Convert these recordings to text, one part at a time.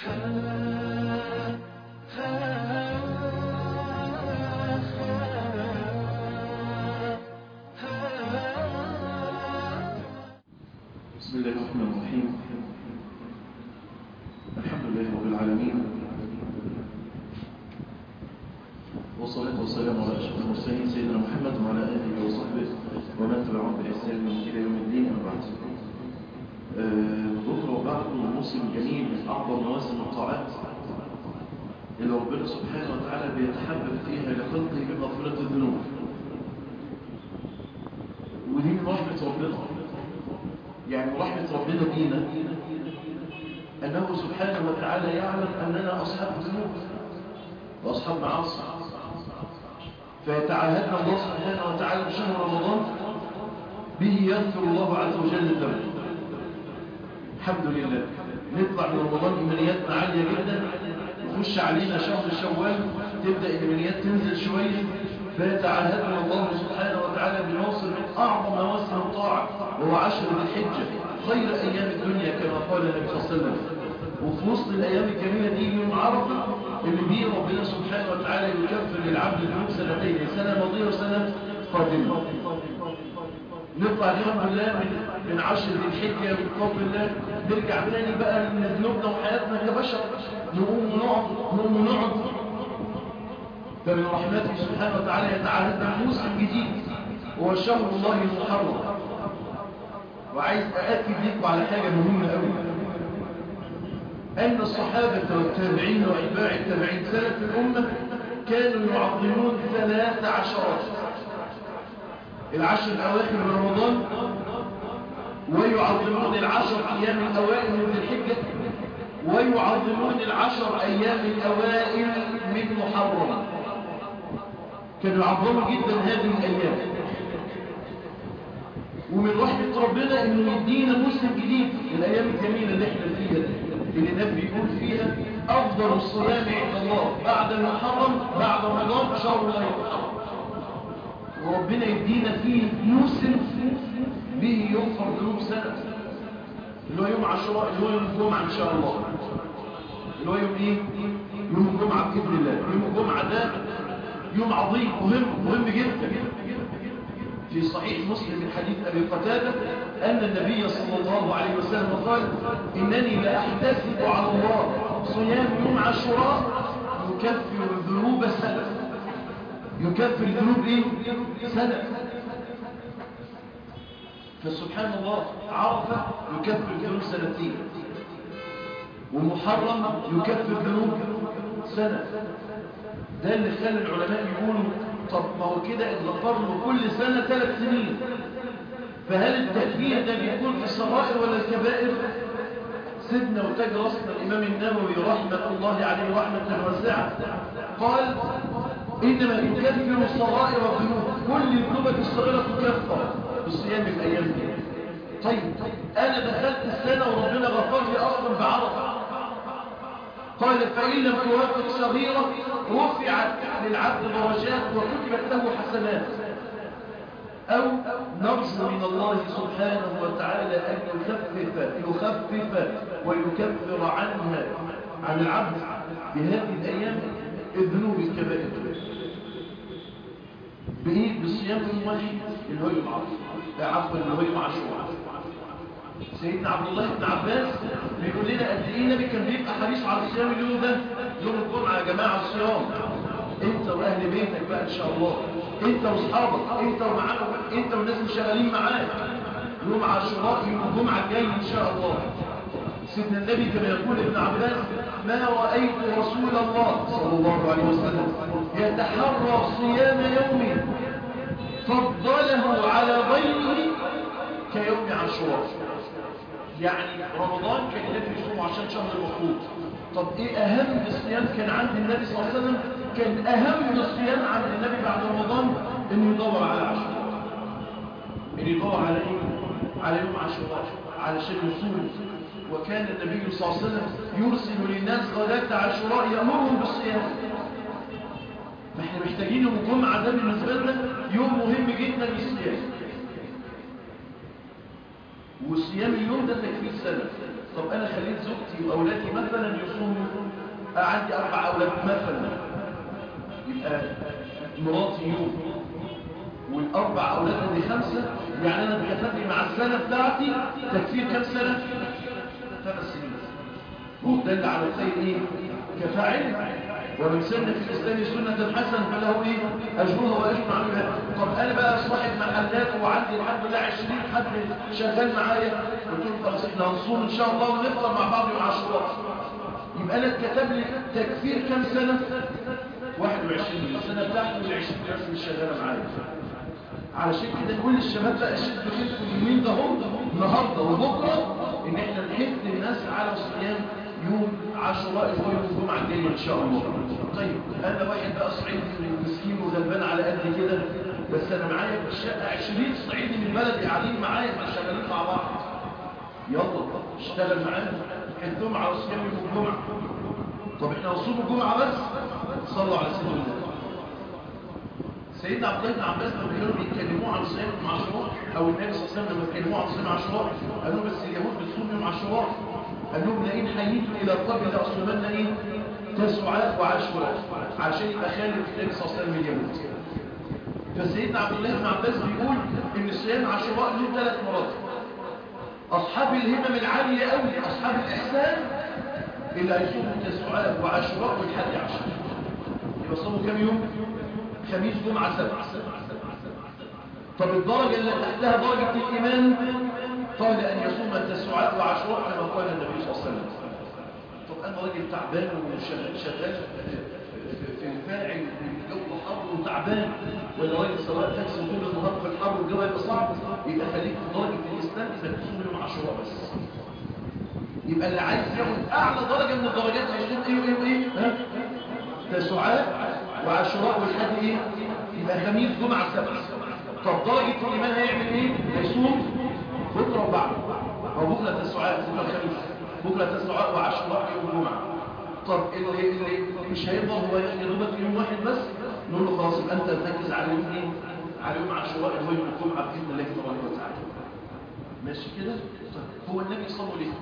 بسم الله الرحمن الرحيم الحمد لله رب العالمين والصلاة والسلام على أشرف المرسلين سيدنا محمد وعلى آله وصحبه ومن تبعهم بإحسان إلى يوم الدين أما بعد بكرة وبعد موسم جميل من أعظم مواسم الطاعات اللي ربنا سبحانه وتعالى بيتحبب فيها لخلقه بمغفرة الذنوب ودي من رحمة ربنا يعني رحمة ربنا بينا أنه سبحانه وتعالى يعلم أننا أصحاب ذنوب وأصحاب معاصي فيتعاهدنا الله سبحانه وتعالى بشهر رمضان به يغفر الله عز وجل الذنب الحمد لله نطلع من رمضان إيمانياتنا عالية جدا نخش علينا شهر شوال تبدأ الإيمانيات تنزل شوية فيتعاهدنا الله سبحانه وتعالى بنوصل من أعظم مواسم الطاعة وهو عشر ذي الحجة خير أيام الدنيا كما قال النبي صلى الله عليه وسلم وفي وسط الأيام الجميلة دي يوم عرفة اللي بيه ربنا سبحانه وتعالى يكفر للعبد الذنوب سنتين سنة ماضية وسنة قادمة نطلع الحمد لله من من عشر ذي الحجة من فضل الله نرجع تاني بقى من ذنوبنا وحياتنا كبشر نقوم ونقعد نقوم ونقعد فمن رحمته سبحانه وتعالى يتعهدنا موسم جديد هو شهر الله المحرم وعايز أأكد لكم على حاجة مهمة قوي أن الصحابة والتابعين وإتباع التابعين سلف الأمة كانوا يعظمون ثلاث عشرات العشر الأواخر من رمضان ويعظمون العشر أيام الأوائل من الحجة ويعظمون العشر أيام الأوائل من محرم كانوا يعظموا جدا هذه الأيام ومن رحمة ربنا انه يدينا موسم جديد الايام الجميلة اللي احنا فيها دي اللي النبي بيقول فيها افضل الصيام عند الله بعد المحرم بعد رمضان شهر الله المحرم وربنا يدينا فيه موسم به يغفر ذنوب سنة اللي هو يوم عاشوراء اللي هو يوم الجمعة ان شاء الله اللي هو يوم ايه يوم الجمعة بإذن الله يوم الجمعة ده يوم عظيم مهم مهم جدا في صحيح مسلم من حديث أبي قتادة أن النبي صلى الله عليه وسلم قال إنني لأحتسب على الله صيام يوم عاشوراء يكفر الذنوب سنة يكفر الذنوب إيه؟ سنة فسبحان الله عرفة يكفر الذنوب سنتين ومحرم يكفر الذنوب سنة ده اللي خلى العلماء يقولوا طب ما هو كده اتغفر له كل سنة ثلاث سنين فهل التكفير ده بيكون في الصغائر ولا الكبائر سيدنا وتاج راسنا الإمام النووي رحمة الله عليه رحمة واسعة قال إنما يكفر الصغائر والذنوب كل ذنوبة الصغيرة تكفر بالصيام الأيام دي طيب أنا دخلت السنة وربنا غفر لي أصلا بعرفة قال فإن لم توافق صغيرة رفعت للعبد درجات وكتبت له حسنات أو نرجو من الله سبحانه وتعالى أن يخفف يخفف ويكفر عنها عن العبد بهذه الأيام الذنوب الكبائر بإيه بصيام يوم واحد اللي هو يوم عرفة عفوا اللي هو يوم عاشوراء سيدنا عبد الله بن عباس بيقول لنا قد ايه النبي كان بيبقى حريص على الصيام اليوم ده يوم الجمعه يا جماعه الصيام انت واهل بيتك بقى ان شاء الله انت واصحابك انت ومعاك انت والناس اللي شغالين معاك يوم عاشوراء يوم الجمعه الجاي ان شاء الله سيدنا النبي كما يقول ابن عباس ما رايت رسول الله صلى الله عليه وسلم يتحرى صيام يوم فضله على غيره كيوم عاشوراء يعني رمضان كان النبي يصوم عشان شهر المفروض طب ايه اهم الصيام كان عند النبي صلى الله عليه وسلم كان اهم الصيام عند النبي بعد رمضان انه يدور على عاشوراء انه يدور على ايه على يوم عاشوراء علشان يصوم وكان النبي صلى الله عليه وسلم يرسل للناس غداة عاشوراء يأمرهم بالصيام فاحنا محتاجين يوم الجمعة ده بالنسبة لنا يوم مهم جدا للصيام وصيام اليوم ده تكفير سنة طب انا خليت زوجتي واولادي مثلا يصوموا آه عندي اربع اولاد مثلا يبقى مراتي يوم والاربع اولاد عندي خمسه يعني انا اتكتب لي مع السنه بتاعتي تكفير كام سنه خمس سنين ودل على الخير ايه كفاعل ومن سن في الاسلام سنه حسنه فله ايه اجرها واجر عملها طب انا بقى صاحب محلات وعندي الحمد لله 20 حد شغال معايا قلت له خلاص احنا هنصوم ان شاء الله ونفطر مع بعض يوم عاشوراء يبقى انا اتكتب لي تكفير كام سنه 21 السنه بتاعتي وال20 اللي شغاله معايا علشان كده نقول للشباب بقى شدوا حيلكم اليومين ده هم النهارده وبكره ان احنا نحث الناس على صيام يوم عاشوراء اللي هو يوم الجمعه الجايه ان شاء الله. طيب انا واحد بقى صعيدي مسكين وغلبان على قد كده بس انا معايا في الشقه 20 صعيدي من بلدي قاعدين معايا شغالين مع بعض. يلا اشتغل معانا حثهم على صيام يوم الجمعه. طب احنا نصوم الجمعه بس صلوا على سيدنا النبي. سيدنا عبد الله بن عباس لما كانوا بيتكلموا عن صيام يوم عاشوراء او النبي صلى الله عليه وسلم لما اتكلموا عن صيام عاشوراء قالوا بس اليهود بتصوم يوم عاشوراء قال لهم لئن حييتم الى القبر لاصومن ايه تسعاء وعاشوراء عشان يبقى خالد النبي صلى الله عليه وسلم اليهود فسيدنا عبد الله بن عباس بيقول ان صيام عاشوراء له ثلاث مراتب اصحاب الهمم العاليه قوي اصحاب الاحسان اللي هيصوموا تسعاء وعاشوراء والحادي عشر يبقى صوموا كام يوم خميس جمعة سبت طب الدرجة اللي تحتها درجة الإيمان قال أن يصوم التسعاء وعشراء كما قال النبي صلى الله عليه وسلم طب أنا راجل تعبان وشغال في الفاعل والجو حر وتعبان ولا راجل سواء تاكسي طول النهار في الحر والجو هيبقى صعب يبقى خليك في درجة الإسلام إذا تصوم يوم عاشوراء بس يبقى اللي عايز ياخد أعلى درجة من الدرجات هيصوم إيه وإيه وإيه ها تسعاء وعاشوراء والحد ايه يبقى خميس جمعة سبت طب درجة الإيمان هيعمل ايه هيصوم بكرة وبعد أو بكرة تسعاء بكرة الخميس بكرة تسعاء وعاشوراء يوم الجمعة طب اللي, اللي مش هيقدر هو يا دوبك يوم واحد بس نقول له خلاص يبقى انت تركز على يوم ايه على يوم عاشوراء اللي هو يوم الجمعة بإذن الله تبارك وتعالى ماشي كده طيب هو النبي صلى الله عليه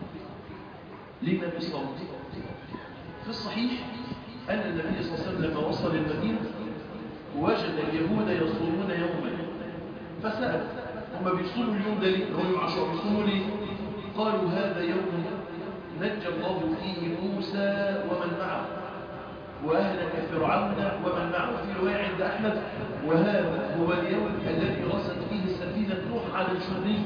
ليه النبي صلى الله عليه في الصحيح أن النبي صلى الله عليه وسلم لما وصل المدينة وجد اليهود يصومون يوما فسأل هم بيصوموا اليوم ده ليه؟ هو يوم عاشوراء بيصوموا ليه؟ قالوا هذا يوم نجى الله فيه موسى ومن معه وأهلك فرعون ومن معه في رواية عند أحمد وهذا هو اليوم الذي رست فيه سفينة نوح على الشريف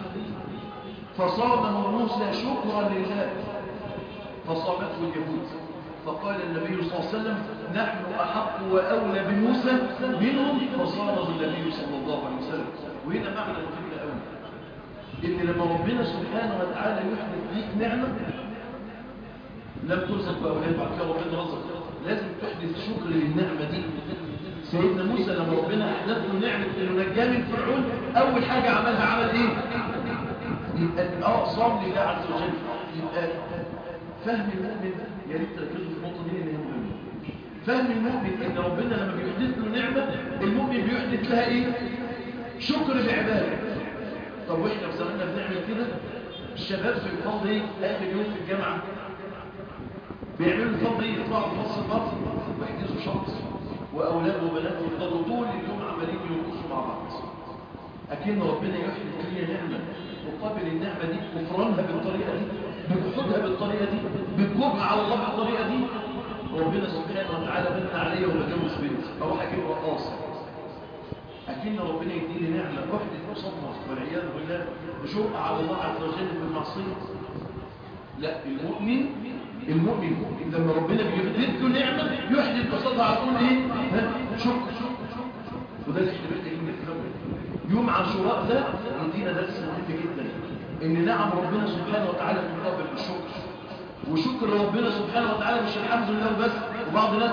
فصامه موسى شكرا لله فصامته اليهود فقال النبي صلى الله عليه وسلم نحن أحق وأولى بموسى منهم فصاره النبي صلى الله عليه وسلم وهنا معنى مهم قوي إن لما ربنا سبحانه وتعالى يحدث ليك نعمة لم ترزق بأولاد بعد كده ربنا رزق لازم تحدث شكر للنعمة دي سيدنا موسى لما ربنا أحدث له نعمة إنه نجاه من فرعون أول حاجة عملها عمل إيه؟ يبقى اه صام لله عز وجل يبقى فهم المؤمن يا ريت تركزوا في النقطه دي لان هي مهمه فهم المؤمن ان ربنا لما بيحدث له نعمه المؤمن بيحدث لها ايه شكر بعباده طب واحنا في زماننا بنعمل كده الشباب في الفضل ايه اخر يوم في الجامعه بيعملوا الفضل ايه يطلعوا في نص الفصل ويحجزوا شخص واولاد وبنات يفضلوا طول اليوم عمالين يرقصوا مع بعض اكن ربنا يحدث لي نعمه مقابل النعمه دي كفرانها بالطريقه دي بجحودها بالطريقة دي بالجبع على الله بالطريقة دي ربنا سبحانه وتعالى بنى عليا وبجوز بنت اروح اجيب رقاصة اكن ربنا يديني نعمة وحدة وصدمة والعياذ بالله بجرأة على الله عز وجل بالمعصية لا المؤمن المؤمن لما ربنا بيحدث له نعمة يحدث قصادها على طول ايه شكر وده اللي احنا محتاجين نفهمه يوم عاشوراء ده يدينا درس مهم جدا ان نعم ربنا سبحانه وتعالى مقابل بالشكر وشكر ربنا سبحانه وتعالى مش الحمد لله بس وبعض الناس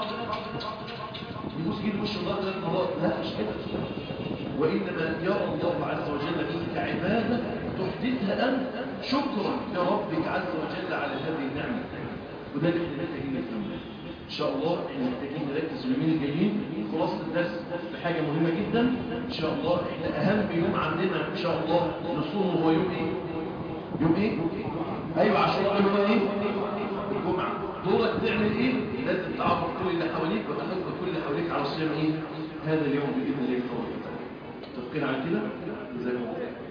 يبص كده وش الله ثلاث مرات لا مش كده وانما يرى الله عز وجل فيك عباده تحدثها انت شكرا لربك عز وجل على هذه النعمه وده اللي احنا محتاجين نفهمه ان شاء الله احنا محتاجين نركز في اليومين الجايين خلاصه الدرس بحاجه مهمه جدا ان شاء الله احنا اهم يوم عندنا ان شاء الله نصومه هو يوم ايه يوم ايه ايوه عاشوراء اللي هو ايه الجمعه دورك تعمل ايه لازم تعرف كل اللي حواليك وتحث كل اللي حواليك على صيام ايه هذا اليوم باذن الله تبارك وتعالى متفقين على كده زي ما